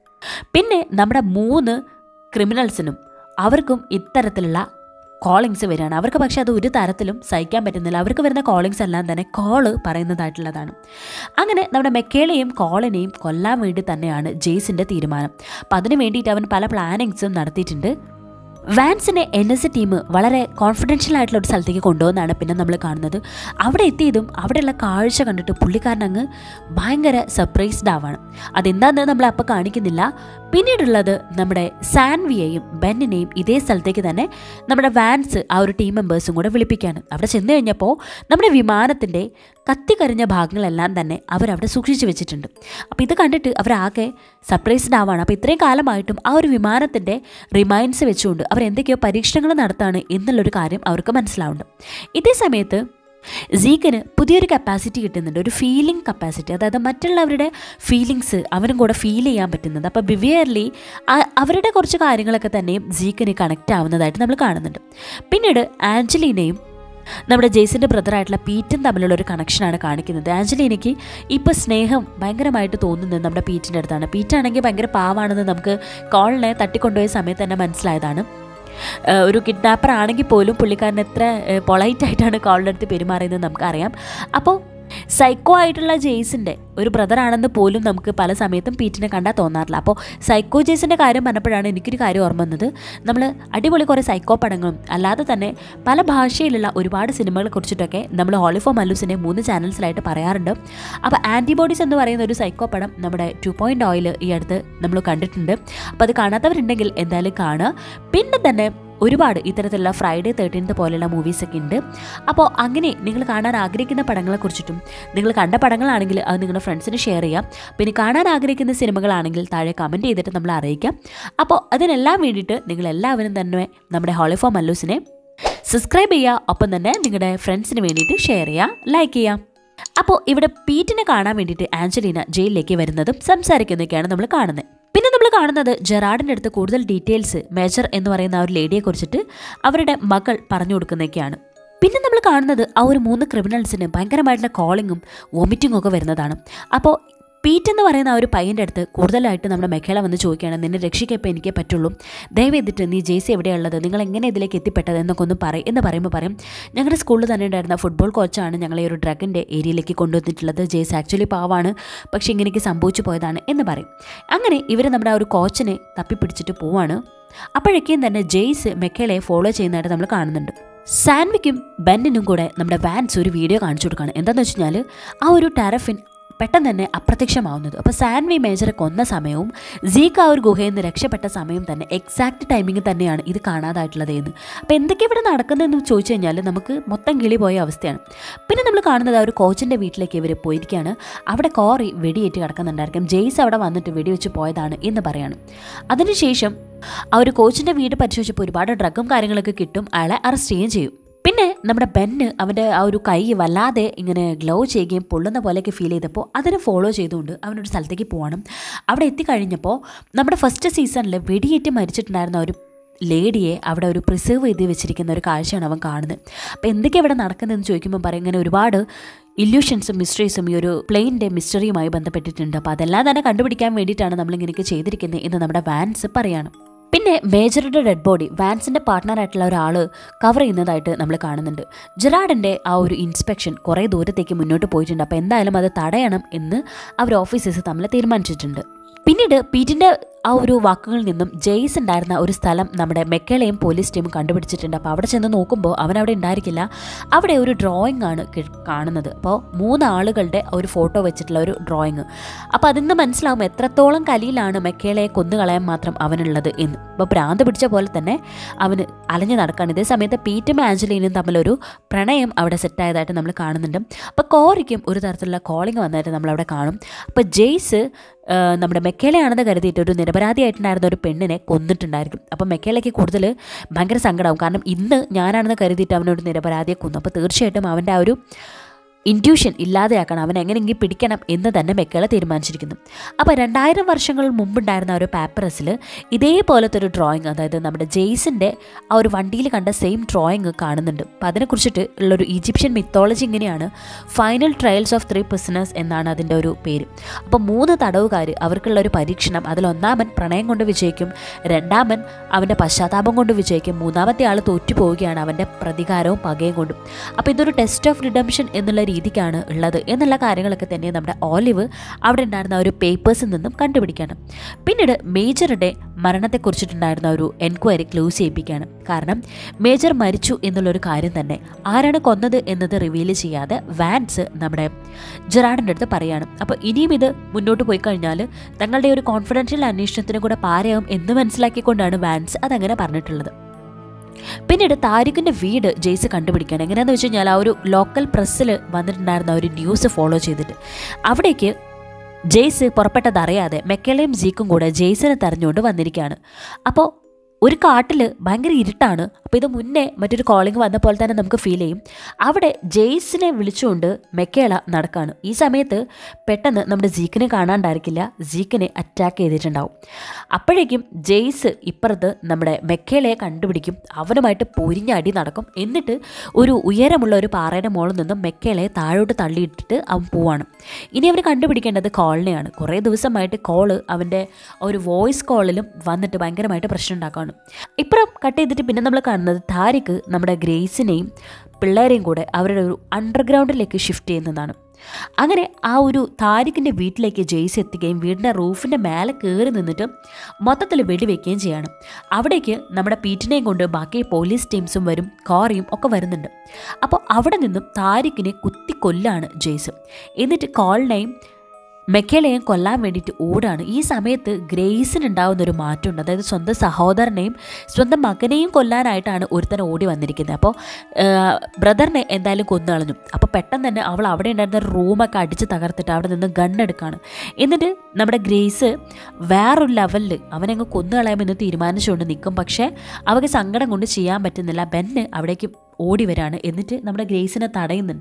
പിന്നെ നമ്മുടെ മൂന്ന് ക്രിമിനൽസിനും അവർക്കും ഇത്തരത്തിലുള്ള കോളിങ്സ് വരികയാണ് അവർക്ക് പക്ഷേ അത് ഒരു തരത്തിലും സഹിക്കാൻ പറ്റുന്നില്ല അവർക്ക് വരുന്ന കോളിങ്സ് എല്ലാം തന്നെ കോള് പറയുന്നതായിട്ടുള്ളതാണ് അങ്ങനെ നമ്മുടെ മെക്കേളയെയും കോളിനെയും കൊല്ലാൻ വേണ്ടി തന്നെയാണ് ജെയ്സിൻ്റെ തീരുമാനം അപ്പം അതിന് വേണ്ടിയിട്ട് അവൻ പല പ്ലാനിങ്സും നടത്തിയിട്ടുണ്ട് വാൻസിനെ എൻ എസ് ടീം വളരെ കോൺഫിഡൻഷ്യൽ ആയിട്ടുള്ള ഒരു സ്ഥലത്തേക്ക് കൊണ്ടുപോകുന്നതാണ് പിന്നെ നമ്മൾ കാണുന്നത് അവിടെ എത്തിയതും അവിടെയുള്ള കാഴ്ച കണ്ടിട്ട് പുള്ളിക്കാരൻ അങ്ങ് ഭയങ്കര സർപ്രൈസ്ഡ് ആവാണ് അതെന്താണെന്ന് നമ്മൾ അപ്പോൾ കാണിക്കുന്നില്ല പിന്നീടുള്ളത് നമ്മുടെ സാൻവിയെയും ബെന്നിനെയും ഇതേ സ്ഥലത്തേക്ക് തന്നെ നമ്മുടെ വാൻസ് ആ ഒരു ടീം മെമ്പേഴ്സും കൂടെ വിളിപ്പിക്കുകയാണ് അവിടെ ചെന്ന് കഴിഞ്ഞപ്പോൾ നമ്മുടെ വിമാനത്തിൻ്റെ കത്തിക്കരിഞ്ഞ ഭാഗങ്ങളെല്ലാം തന്നെ അവരവിടെ സൂക്ഷിച്ചു വെച്ചിട്ടുണ്ട് അപ്പോൾ ഇത് കണ്ടിട്ട് അവരാകെ സർപ്രൈസ്ഡ് ആവാണ് അപ്പോൾ ഇത്രയും കാലമായിട്ടും ആ ഒരു വിമാനത്തിൻ്റെ റിമൈൻഡ്സ് വെച്ചുകൊണ്ട് അവർ എന്തൊക്കെയോ പരീക്ഷണങ്ങൾ നടത്താണ് എന്നുള്ളൊരു കാര്യം അവർക്ക് മനസ്സിലാവുന്നുണ്ട് ഇതേ സമയത്ത് സീക്കിന് പുതിയൊരു കപ്പാസിറ്റി കിട്ടുന്നുണ്ട് ഒരു ഫീലിംഗ് കപ്പാസിറ്റി അതായത് മറ്റുള്ളവരുടെ ഫീലിങ്സ് അവനും കൂടെ ഫീൽ ചെയ്യാൻ പറ്റുന്നത് അപ്പോൾ ബിവിയർലി അവരുടെ കുറച്ച് കാര്യങ്ങളൊക്കെ തന്നെയും സീക്കിന് കണക്റ്റ് ആവുന്നതായിട്ട് നമ്മൾ കാണുന്നുണ്ട് പിന്നീട് ആഞ്ചലീനയും നമ്മുടെ ജെയ്സിൻ്റെ ബ്രദറായിട്ടുള്ള പീറ്റും തമ്മിലുള്ള ഒരു കണക്ഷനാണ് കാണിക്കുന്നത് ആഞ്ചലീനയ്ക്ക് ഇപ്പോൾ സ്നേഹം ഭയങ്കരമായിട്ട് തോന്നുന്നത് നമ്മുടെ പീറ്റിൻ്റെ അടുത്താണ് പീറ്റാണെങ്കിൽ ഭയങ്കര പാവാണെന്ന് നമുക്ക് കോളിനെ തട്ടിക്കൊണ്ടുപോയ സമയത്ത് തന്നെ മനസ്സിലായതാണ് ഏഹ് ഒരു കിഡ്നാപ്പർ ആണെങ്കിൽ പോലും പുള്ളിക്കാരൻ എത്ര പൊളൈറ്റ് ആയിട്ടാണ് കോളിൻ്റെ അടുത്ത് പെരുമാറിയത് നമുക്കറിയാം അപ്പോൾ സൈക്കോ ആയിട്ടുള്ള ജെയ്സിൻ്റെ ഒരു ബ്രദർ ആണെന്ന് പോലും നമുക്ക് പല സമയത്തും പീറ്റിനെ കണ്ടാൽ തോന്നാറില്ല അപ്പോൾ സൈക്കോ ജെയ്സിൻ്റെ കാര്യം പറഞ്ഞപ്പോഴാണ് എനിക്കൊരു കാര്യം ഓർമ്മ വന്നത് നമ്മൾ അടിപൊളി കുറേ സൈക്കോ പടങ്ങളും അല്ലാതെ തന്നെ പല ഭാഷയിലുള്ള ഒരുപാട് സിനിമകളെ കുറിച്ചിട്ടൊക്കെ നമ്മൾ ഹോളിഫോ മല്ലൂസിൻ്റെ മൂന്ന് ചാനൽസിലായിട്ട് പറയാറുണ്ട് അപ്പോൾ ആൻറ്റിബോഡീസ് എന്ന് പറയുന്ന ഒരു സൈക്കോ പടം നമ്മുടെ ടു പോയിൻ്റ് ഓയിൽ ഈ അടുത്ത് നമ്മൾ കണ്ടിട്ടുണ്ട് അപ്പോൾ അത് കാണാത്തവരുണ്ടെങ്കിൽ എന്തായാലും കാണുക പിന്നെ തന്നെ ഒരുപാട് ഇത്തരത്തിലുള്ള ഫ്രൈഡേ തേർട്ടീൻത്ത് പോലെയുള്ള മൂവീസൊക്കെ ഉണ്ട് അപ്പോൾ അങ്ങനെ നിങ്ങൾ കാണാൻ ആഗ്രഹിക്കുന്ന പടങ്ങളെക്കുറിച്ചിട്ടും നിങ്ങൾ കണ്ട പടങ്ങളാണെങ്കിൽ അത് നിങ്ങളുടെ ഫ്രണ്ട്സിന് ഷെയർ ചെയ്യാം പിന്നെ കാണാൻ ആഗ്രഹിക്കുന്ന സിനിമകളാണെങ്കിൽ താഴെ കമൻറ്റ് ചെയ്തിട്ട് നമ്മൾ അറിയിക്കാം അപ്പോൾ അതിനെല്ലാം വേണ്ടിയിട്ട് നിങ്ങൾ എല്ലാവരും തന്നെ നമ്മുടെ ഹോളിഫോ മല്ലൂസിനെ സബ്സ്ക്രൈബ് ചെയ്യുക ഒപ്പം തന്നെ നിങ്ങളുടെ ഫ്രണ്ട്സിന് വേണ്ടിയിട്ട് ഷെയർ ചെയ്യുക ലൈക്ക് ചെയ്യാം അപ്പോൾ ഇവിടെ പീറ്റിനെ കാണാൻ വേണ്ടിയിട്ട് ആഞ്ചലീന ജയിലിലേക്ക് വരുന്നതും സംസാരിക്കുന്നതൊക്കെയാണ് നമ്മൾ കാണുന്നത് പിന്നെ നമ്മൾ കാണുന്നത് ജെറാഡിൻ്റെ അടുത്ത് കൂടുതൽ ഡീറ്റെയിൽസ് മേജർ എന്ന് പറയുന്ന ആ ഒരു ലേഡിയെ കുറിച്ചിട്ട് അവരുടെ മകൾ പറഞ്ഞു കൊടുക്കുന്നതൊക്കെയാണ് പിന്നെ നമ്മൾ കാണുന്നത് ആ ഒരു മൂന്ന് ക്രിമിനൽസിന് ഭയങ്കരമായിട്ടുള്ള കോളിങ്ങും വോമിറ്റിങ്ങും ഒക്കെ വരുന്നതാണ് അപ്പോൾ പീറ്റ് എന്ന് പറയുന്ന ആ ഒരു പയ്യൻ്റെ അടുത്ത് കൂടുതലായിട്ട് നമ്മുടെ മെഖേള വന്ന് ചോദിക്കുകയാണ് നിന്നെ രക്ഷിക്കപ്പോൾ എനിക്കേ പറ്റുള്ളൂ ദയവ് ചെയ്തിട്ട് നീ ജേസി എവിടെയുള്ളത് നിങ്ങൾ എങ്ങനെ ഇതിലേക്ക് എത്തിപ്പെട്ടത് എന്നൊക്കെ ഒന്ന് പറയും എന്ന് പറയുമ്പോൾ പറയും ഞങ്ങളുടെ സ്കൂളിൽ തന്നെ ഉണ്ടായിരുന്ന ഫുട്ബോൾ കോച്ചാണ് ഞങ്ങളെ ഈ ഒരു ഡ്രഗിൻ്റെ ഏരിയയിലേക്ക് കൊണ്ടുവന്നിട്ടുള്ളത് ജേസ് ആക്ച്വലി പാവാണ് പക്ഷേ ഇങ്ങനെയൊക്കെ സംഭവിച്ചു പോയതാണ് എന്ന് പറയും അങ്ങനെ ഇവർ നമ്മുടെ ആ ഒരു കോച്ചിനെ തപ്പിപ്പിടിച്ചിട്ട് പോവാണ് അപ്പോഴേക്കും തന്നെ ജെയ്സ് മെക്കേളയെ ഫോളോ ചെയ്യുന്നതായിട്ട് നമ്മൾ കാണുന്നുണ്ട് സാൻവിക്കും ബെന്നിനും കൂടെ നമ്മുടെ വാൻസ് ഒരു വീഡിയോ കാണിച്ചു കൊടുക്കുകയാണ് എന്താണെന്ന് വെച്ച് കഴിഞ്ഞാൽ ആ ഒരു ടെറഫിൻ പെട്ടെന്ന് തന്നെ അപ്രത്യക്ഷമാവുന്നത് അപ്പോൾ സാൻവി മേജറെ കൊന്ന സമയവും സീക്ക് ആ ഒരു ഗുഹയിൽ നിന്ന് രക്ഷപ്പെട്ട സമയം തന്നെ എക്സാക്ട് ടൈമിംഗ് തന്നെയാണ് ഇത് കാണാതായിട്ടുള്ളത് എന്ന് അപ്പോൾ എന്തൊക്കെ ഇവിടെ നടക്കുന്നതെന്ന് ചോദിച്ചു കഴിഞ്ഞാൽ നമുക്ക് മൊത്തം കിളി പോയ അവസ്ഥയാണ് പിന്നെ നമ്മൾ കാണുന്നത് ആ ഒരു കോച്ചിൻ്റെ വീട്ടിലേക്ക് ഇവർ പോയിരിക്കുകയാണ് അവിടെ കോറി വെടിയേറ്റ് കിടക്കുന്നുണ്ടായിരിക്കും ജെയ്സ് അവിടെ വന്നിട്ട് വെടിവെച്ച് പോയതാണ് എന്ന് പറയാണ് അതിനുശേഷം ആ ഒരു കോച്ചിൻ്റെ വീട് പരിശോധിച്ചപ്പോൾ ഒരുപാട് ഡ്രഗും കാര്യങ്ങളൊക്കെ കിട്ടും അയാളെ അറസ്റ്റ് ചെയ്യുകയും ചെയ്യും പിന്നെ നമ്മുടെ ബെന്ന് അവൻ്റെ ആ ഒരു കൈ വല്ലാതെ ഇങ്ങനെ ഗ്ലോ ചെയ്യുകയും പൊള്ളുന്ന പോലെയൊക്കെ ഫീൽ ചെയ്തപ്പോൾ അതിനെ ഫോളോ ചെയ്തുകൊണ്ട് അവനൊരു സ്ഥലത്തേക്ക് പോകണം അവിടെ എത്തിക്കഴിഞ്ഞപ്പോൾ നമ്മുടെ ഫസ്റ്റ് സീസണിൽ വെടിയേറ്റ് മരിച്ചിട്ടുണ്ടായിരുന്ന ഒരു ലേഡിയെ അവിടെ ഒരു പ്രിസർവ് ചെയ്ത് വെച്ചിരിക്കുന്ന ഒരു കാഴ്ചയാണ് അവൻ കാണുന്നത് അപ്പോൾ എന്തൊക്കെ ഇവിടെ നടക്കുന്നതെന്ന് ചോദിക്കുമ്പോൾ പറയും ഇങ്ങനെ ഒരുപാട് ഇല്യൂഷൻസും മിസ്റ്ററീസും ഈ ഒരു പ്ലെയിൻ്റെ മിസ്റ്ററിയുമായി ബന്ധപ്പെട്ടിട്ടുണ്ട് അപ്പോൾ അതെല്ലാം തന്നെ കണ്ടുപിടിക്കാൻ വേണ്ടിയിട്ടാണ് നമ്മളിങ്ങനെയൊക്കെ ചെയ്തിരിക്കുന്നത് എന്ന് നമ്മുടെ വാൻസ് പറയാണ് പിന്നെ മേജറുടെ ഡെഡ് ബോഡി വാൻസിൻ്റെ പാർട്ട്ണറായിട്ടുള്ള ഒരാൾ കവർ ചെയ്യുന്നതായിട്ട് നമ്മൾ കാണുന്നുണ്ട് ജെറാഡിൻ്റെ ആ ഒരു ഇൻസ്പെക്ഷൻ കുറേ ദൂരത്തേക്ക് മുന്നോട്ട് പോയിട്ടുണ്ട് അപ്പോൾ എന്തായാലും അത് തടയണം എന്ന് അവർ ഓഫീസേഴ്സ് തമ്മിൽ തീരുമാനിച്ചിട്ടുണ്ട് പിന്നീട് പീറ്റിൻ്റെ ആ ഒരു വാക്കുകളിൽ നിന്നും ജെയ്സ് ഉണ്ടായിരുന്ന ഒരു സ്ഥലം നമ്മുടെ മെക്കേളയും പോലീസ് ടീമും കണ്ടുപിടിച്ചിട്ടുണ്ട് അപ്പോൾ അവിടെ ചെന്ന് നോക്കുമ്പോൾ അവൻ അവിടെ ഉണ്ടായിരിക്കില്ല അവിടെ ഒരു ഡ്രോയിങ് ആണ് കി- കാണുന്നത് അപ്പോൾ മൂന്ന് ആളുകളുടെ ഒരു ഫോട്ടോ വെച്ചിട്ടുള്ള ഒരു ഡ്രോയിങ് അപ്പോൾ അതിൽ നിന്ന് മനസ്സിലാവും എത്രത്തോളം കലിയിലാണ് മെക്കേളയെ കൊന്നുകളയാൻ മാത്രം അവനുള്ളത് എന്ന് അപ്പോൾ ഭ്രാന്ത് പിടിച്ച പോലെ തന്നെ അവന് അലഞ്ഞു നടക്കുകയാണ് ഇതേ സമയത്ത് പീറ്റും ആഞ്ചലീനും തമ്മിലൊരു പ്രണയം അവിടെ സെറ്റായതായിട്ട് നമ്മൾ കാണുന്നുണ്ട് അപ്പോൾ കോറിക്കും ഒരു തരത്തിലുള്ള കോളിംഗ് വന്നതായിട്ട് നമ്മളവിടെ കാണും അപ്പോൾ ജെയ്സ് ആ, നമ്മുടെ മെക്കേലയാണെന്ന് കരുതിയിട്ട് ഒരു നിരപരാധിയായിട്ടുണ്ടായിരുന്ന ഒരു പെണ്ണിനെ കൊന്നിട്ടുണ്ടായിരിക്കും അപ്പം മെക്കേലയ്ക്ക് കൂടുതൽ ഭയങ്കര സങ്കടമാവും കാരണം ഇന്ന് ഞാനാണെന്ന് കരുതിയിട്ട് അവനൊരു നിരപരാധിയെ കൊന്നു അപ്പോൾ തീർച്ചയായിട്ടും അവൻ്റെ ആ ഒരു ഇൻറ്റ്യൂഷൻ ഇല്ലാതെയാക്കണം അവൻ എങ്ങനെയെങ്കിലും പിടിക്കണം എന്ന് തന്നെ മെക്കേള തീരുമാനിച്ചിരിക്കുന്നു അപ്പോൾ രണ്ടായിരം വർഷങ്ങൾ മുമ്പുണ്ടായിരുന്ന ആ ഒരു പേപ്പറസിൽ ഇതേപോലത്തെ ഒരു ഡ്രോയിങ് അതായത് നമ്മുടെ ജെയ്സിൻ്റെ ആ ഒരു വണ്ടിയിൽ കണ്ട സെയിം ഡ്രോയിങ് കാണുന്നുണ്ട് അപ്പോൾ അതിനെക്കുറിച്ചിട്ട് ഉള്ളൊരു ഈജിപ്ഷ്യൻ മിത്തോളജി ഇങ്ങനെയാണ് final trials of three prisoners എന്നാണ് അതിൻ്റെ ഒരു പേര് അപ്പോൾ മൂന്ന് തടവുകാർ അവർക്കുള്ള ഒരു പരീക്ഷണം അതിലൊന്നാമൻ പ്രണയം കൊണ്ട് വിജയിക്കും രണ്ടാമൻ അവൻ്റെ പശ്ചാത്താപം കൊണ്ട് വിജയിക്കും മൂന്നാമത്തെ ആൾ തോറ്റു പോവുകയാണ് അവൻ്റെ പ്രതികാരവും പകയും കൊണ്ടും അപ്പോൾ ഇതൊരു ടെസ്റ്റ് ഓഫ് റിഡംഷൻ എന്നുള്ള രീതിക്കാണ് ഉള്ളത് എന്നുള്ള കാര്യങ്ങളൊക്കെ തന്നെ നമ്മുടെ ഓലിവ് അവിടെ ഉണ്ടായിരുന്ന ആ ഒരു പേപ്പേഴ്സിൽ നിന്നും കണ്ടുപിടിക്കുകയാണ് പിന്നീട് മേജറുടെ മരണത്തെക്കുറിച്ചിട്ടുണ്ടായിരുന്ന ഒരു എൻക്വയറി ക്ലോസ് ചെയ്യിപ്പിക്കുകയാണ് കാരണം മേജർ മരിച്ചു എന്നുള്ളൊരു കാര്യം തന്നെ ആരാണ് കൊന്നത് എന്നത് റിവീൽ ചെയ്യാതെ വാൻസ് നമ്മുടെ ജെറാഡിൻ്റെ അടുത്ത് പറയാണ് അപ്പോൾ ഇനിയും ഇത് മുന്നോട്ട് പോയി കഴിഞ്ഞാൽ തങ്ങളുടെ ഒരു കോൺഫിഡൻഷ്യൽ അന്വേഷണത്തിന് കൂടെ പാരയാവും എന്ന് മനസ്സിലാക്കിക്കൊണ്ടാണ് വാൻസ് അതങ്ങനെ പറഞ്ഞിട്ടുള്ളത് പിന്നീട് താരിഖിൻ്റെ വീട് ജെയ്സ് കണ്ടുപിടിക്കുകയാണ് എങ്ങനെയാണെന്ന് വെച്ച് കഴിഞ്ഞാൽ ആ ഒരു ലോക്കൽ പ്രസ്സിൽ വന്നിട്ടുണ്ടായിരുന്ന ഒരു ന്യൂസ് ഫോളോ ചെയ്തിട്ട് അവിടേക്ക് ജെയ്സ് പുറപ്പെട്ടതറിയാതെ മെക്കലയും ജീക്കും കൂടെ ജെയ്സിനെ തെരഞ്ഞുകൊണ്ട് വന്നിരിക്കുകയാണ് അപ്പോൾ ഒരു കാട്ടിൽ ഭയങ്കര ഇരുട്ടാണ് അപ്പോൾ ഇത് മുന്നേ മറ്റൊരു കോളിംഗ് വന്ന പോലെ തന്നെ നമുക്ക് ഫീൽ ചെയ്യും അവിടെ ജെയ്സിനെ വിളിച്ചുകൊണ്ട് മെക്കേള നടക്കുകയാണ് ഈ സമയത്ത് പെട്ടെന്ന് നമ്മുടെ ജീക്കിനെ കാണാണ്ടായിരിക്കില്ല ജീക്കിനെ അറ്റാക്ക് ചെയ്തിട്ടുണ്ടാവും അപ്പോഴേക്കും ജെയ്സ് ഇപ്പുറത്ത് നമ്മുടെ മെക്കേളയെ കണ്ടുപിടിക്കും അവനുമായിട്ട് പൊരിഞ്ഞടി നടക്കും എന്നിട്ട് ഒരു ഉയരമുള്ള ഒരു പാറയുടെ മുകളിൽ നിന്നും മെക്കേളയെ താഴോട്ട് തള്ളിയിട്ടിട്ട് അവൻ പോവാണ് ഇനി അവന് കണ്ടുപിടിക്കേണ്ടത് കോളിനെയാണ് കുറേ ദിവസമായിട്ട് കോള് അവൻ്റെ ഒരു വോയിസ് കോളിലും വന്നിട്ട് ഭയങ്കരമായിട്ട് പ്രശ്നം ഉണ്ടാക്കുകയാണ് ഇപ്പുറം കട്ട് ചെയ്തിട്ട് പിന്നെ നമ്മൾ കാണുന്നത് താരിക്ക് നമ്മുടെ ഗ്രേസിനെയും പിള്ളേരെയും കൂടെ അവരുടെ ഒരു അണ്ടർഗ്രൗണ്ടിലേക്ക് ഷിഫ്റ്റ് ചെയ്യുന്നതാണ് അങ്ങനെ ആ ഒരു താരിക്കിൻ്റെ വീട്ടിലേക്ക് ജെയ്സ് എത്തുകയും വീടിൻ്റെ റൂഫിൻ്റെ മേലെ കയറി നിന്നിട്ട് മൊത്തത്തിൽ വെടിവെക്കുകയും ചെയ്യണം അവിടേക്ക് നമ്മുടെ പീറ്റിനെയും കൊണ്ട് ബാക്കി പോലീസ് ടീംസും വരും കോറിയും ഒക്കെ വരുന്നുണ്ട് അപ്പോൾ അവിടെ നിന്നും താരിക്കിനെ കുത്തിക്കൊല്ലാണ് ജെയ്സ് എന്നിട്ട് കോളിനെയും മെക്കേലയും കൊല്ലാൻ വേണ്ടിയിട്ട് ഓടാണ് ഈ സമയത്ത് ഗ്രേസിന് ഉണ്ടാകുന്ന ഒരു മാറ്റമുണ്ട് അതായത് സ്വന്തം സഹോദരനെയും സ്വന്തം മകനെയും കൊല്ലാനായിട്ടാണ് ഒരുത്തൻ ഓടി വന്നിരിക്കുന്നത് അപ്പോൾ ബ്രദറിനെ എന്തായാലും കൊന്നു കളഞ്ഞു അപ്പോൾ പെട്ടെന്ന് തന്നെ അവൾ അവിടെ ഉണ്ടായിരുന്ന ഒരു റൂമൊക്കെ അടിച്ച് തകർത്തിട്ട് അവിടെ നിന്ന് ഗണ്ണെടുക്കുകയാണ് എന്നിട്ട് നമ്മുടെ ഗ്രേസ് വേറൊരു ലെവലിൽ അവനങ്ങ് കൊന്നു കളയാമെന്ന് തീരുമാനിച്ചുകൊണ്ട് നിൽക്കും പക്ഷേ അവർക്ക് സങ്കടം കൊണ്ട് ചെയ്യാൻ പറ്റുന്നില്ല ബെന്ന് അവിടേക്ക് ഓടി വരാണ് എന്നിട്ട് നമ്മുടെ ഗ്രേസിനെ തടയുന്നുണ്ട്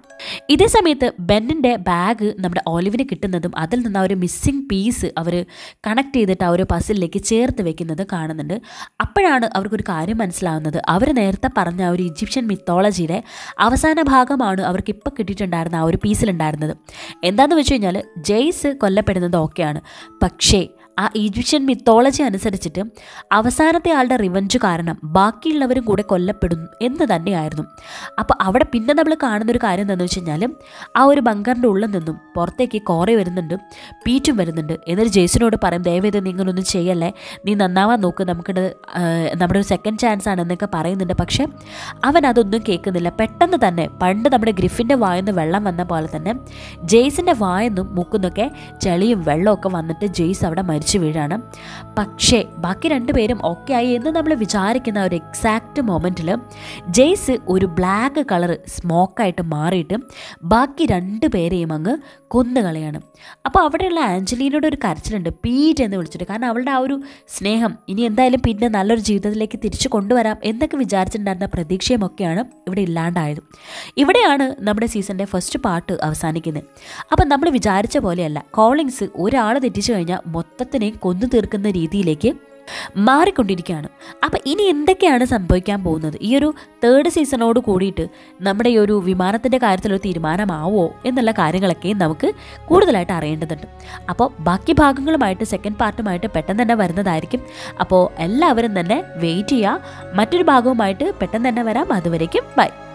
ഇതേ സമയത്ത് ബെന്നിൻ്റെ ബാഗ് നമ്മുടെ ഓലിവിന് കിട്ടുന്നതും അതിൽ നിന്ന് ആ ഒരു മിസ്സിംഗ് പീസ് അവർ കണക്ട് ചെയ്തിട്ട് ആ ഒരു പസിലേക്ക് ചേർത്ത് വെക്കുന്നത് കാണുന്നുണ്ട് അപ്പോഴാണ് അവർക്കൊരു കാര്യം മനസ്സിലാവുന്നത് അവർ നേരത്തെ പറഞ്ഞ ആ ഒരു ഈജിപ്ഷ്യൻ മിത്തോളജിയുടെ അവസാന ഭാഗമാണ് അവർക്ക് ഇപ്പോൾ കിട്ടിയിട്ടുണ്ടായിരുന്ന ആ ഒരു പീസിലുണ്ടായിരുന്നത് എന്താണെന്ന് വെച്ച് കഴിഞ്ഞാൽ ജെയ്സ് കൊല്ലപ്പെടുന്നത് ഓക്കെയാണ് പക്ഷേ ആ ഈജിപ്ഷ്യൻ മിത്തോളജി അനുസരിച്ചിട്ട് അവസാനത്തെ ആളുടെ റിവഞ്ച് കാരണം ബാക്കിയുള്ളവരും കൂടെ കൊല്ലപ്പെടും എന്ന് തന്നെയായിരുന്നു അപ്പോൾ അവിടെ പിന്നെ നമ്മൾ കാണുന്നൊരു കാര്യം എന്താണെന്ന് വെച്ച് കഴിഞ്ഞാൽ ആ ഒരു ബങ്കറിൻ്റെ ഉള്ളിൽ നിന്നും പുറത്തേക്ക് കോറി വരുന്നുണ്ട് പീറ്റും വരുന്നുണ്ട് എന്നിട്ട് ജെയ്സിനോട് പറയും ദയവേത് നിങ്ങളൊന്നും ചെയ്യല്ലേ നീ നന്നാവാൻ നോക്ക് നമുക്കിത് ആ, നമ്മുടെ ഒരു സെക്കൻഡ് ചാൻസ് ആണ് എന്നൊക്കെ പറയുന്നുണ്ട് പക്ഷേ അവൻ അതൊന്നും കേൾക്കുന്നില്ല പെട്ടെന്ന് തന്നെ പണ്ട് നമ്മുടെ ഗ്രിഫിൻ്റെ വായന്ന് വെള്ളം വന്ന പോലെ തന്നെ ജെയ്സിൻ്റെ വായെന്നും മൂക്കുന്നൊക്കെ ചെളിയും വെള്ളമൊക്കെ വന്നിട്ട് ജെയ്സ് അവിടെ മരിച്ചു വീഴാണ് പക്ഷേ ബാക്കി രണ്ടുപേരും ഓക്കെ ആയി എന്ന് നമ്മൾ വിചാരിക്കുന്ന ഒരു എക്സാക്റ്റ് മൊമെൻറ്റിൽ ജെയ്സ് ഒരു ബ്ലാക്ക് കളർ സ്മോക്കായിട്ട് മാറിയിട്ട് ബാക്കി രണ്ട് പേരെയും അങ്ങ് കൊന്നുകളയാണ് അപ്പോൾ അവിടെയുള്ള ആഞ്ചലീനയുടെ ഒരു കരച്ചിലുണ്ട് പീറ്റ് എന്ന് വിളിച്ചിട്ട് കാരണം അവളുടെ ആ ഒരു സ്നേഹം ഇനി എന്തായാലും പിന്നെ നല്ലൊരു ജീവിതത്തിലേക്ക് തിരിച്ചു കൊണ്ടുവരാം എന്നൊക്കെ വിചാരിച്ചിട്ടുണ്ടായിരുന്ന പ്രതീക്ഷയും ഒക്കെയാണ് ഇവിടെ ഇല്ലാണ്ടായത് ഇവിടെയാണ് നമ്മുടെ സീസണിൻ്റെ ഫസ്റ്റ് പാർട്ട് അവസാനിക്കുന്നത് അപ്പം നമ്മൾ വിചാരിച്ച പോലെയല്ല കോളിങ്സ് ഒരാൾ തെറ്റിച്ചു കഴിഞ്ഞാൽ മൊത്തത്തിനെ കൊന്നു തീർക്കുന്ന രീതിയിലേക്ക് മാറിക്കൊണ്ടിരിക്കുകയാണ് അപ്പം ഇനി എന്തൊക്കെയാണ് സംഭവിക്കാൻ പോകുന്നത് ഈ ഒരു തേർഡ് സീസണോട് കൂടിയിട്ട് നമ്മുടെ ഈ ഒരു വിമാനത്തിൻ്റെ കാര്യത്തിലൊരു തീരുമാനമാവോ എന്നുള്ള കാര്യങ്ങളൊക്കെ നമുക്ക് കൂടുതലായിട്ട് അറിയേണ്ടതുണ്ട് അപ്പോൾ ബാക്കി ഭാഗങ്ങളുമായിട്ട് സെക്കൻഡ് പാർട്ടുമായിട്ട് പെട്ടെന്ന് തന്നെ വരുന്നതായിരിക്കും അപ്പോൾ എല്ലാവരും തന്നെ വെയിറ്റ് ചെയ്യുക മറ്റൊരു ഭാഗവുമായിട്ട് പെട്ടെന്ന് തന്നെ വരാം അതുവരേക്കും ബൈ